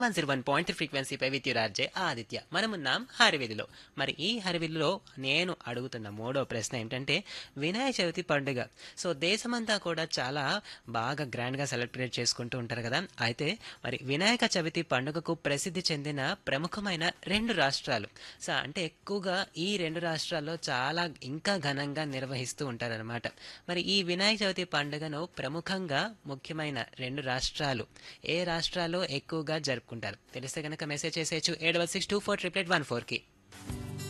one zero one point ఫ్రీక్వెన్సీపై with Raje Aditya మనమున్నాం హరివిధిలో మరి ఈ హరివిధిలో నేను అడుగుతున్న మూడో ప్రశ్న ఏంటంటే వినాయక చవితి పండుగ సో దేశమంతా కూడా చాలా బాగా గ్రాండ్గా సెలబ్రేట్ చేసుకుంటూ ఉంటారు కదా అయితే మరి వినాయక చవితి పండుగకు ప్రసిద్ధి చెందిన ప్రముఖమైన రెండు రాష్ట్రాలు సో అంటే ఎక్కువగా ఈ రెండు రాష్ట్రాల్లో చాలా ఇంకా ఘనంగా నిర్వహిస్తూ ఉంటారనమాట మరి ఈ వినాయక చవితి పండుగను ప్రముఖంగా ముఖ్యమైన రెండు రాష్ట్రాలు ఏ రాష్ట్రాల్లో ఎక్కువగా జరుపుకుంటారు తెలిస్తే కనుక మెసేజ్ చేసేయచ్చు ఏడు six two four triplet one ఫోర్కి